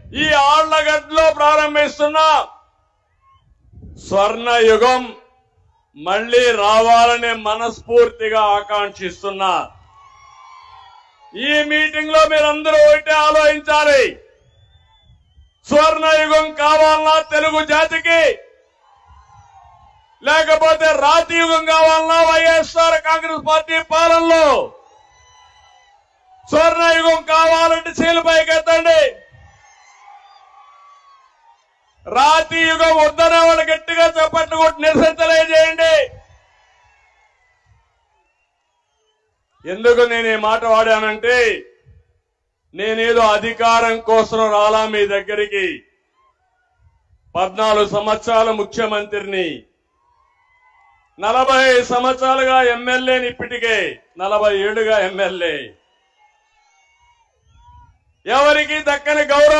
ఈ ఆళ్లగడ్డలో ప్రారంభిస్తున్న స్వర్ణ యుగం మళ్లీ రావాలని మనస్ఫూర్తిగా ఆకాంక్షిస్తున్నా ఈ మీటింగ్ లో మీరందరూ ఒకటే ఆలోచించాలి స్వర్ణ యుగం కావాలన్నా తెలుగు జాతికి లేకపోతే రాతి యుగం కావాలన్నా వైఎస్ఆర్ కాంగ్రెస్ పార్టీ పాలనలో స్వర్ణ యుగం కావాలంటే చీలు పైకెత్తండి రాతి యుగం వద్దనే వాళ్ళు గట్టిగా చెప్పట్లు కొట్టి నిరసన తెలియజేయండి ఎందుకు నేను ఈ మాట వాడానంటే నేనేదో అధికారం కోసం రాలా మీ దగ్గరికి పద్నాలుగు సంవత్సరాల ముఖ్యమంత్రిని నలభై సంవత్సరాలుగా ఎమ్మెల్యేని ఇప్పటికే నలభై ఏడుగా ఎమ్మెల్యే ఎవరికి దక్కని గౌరవ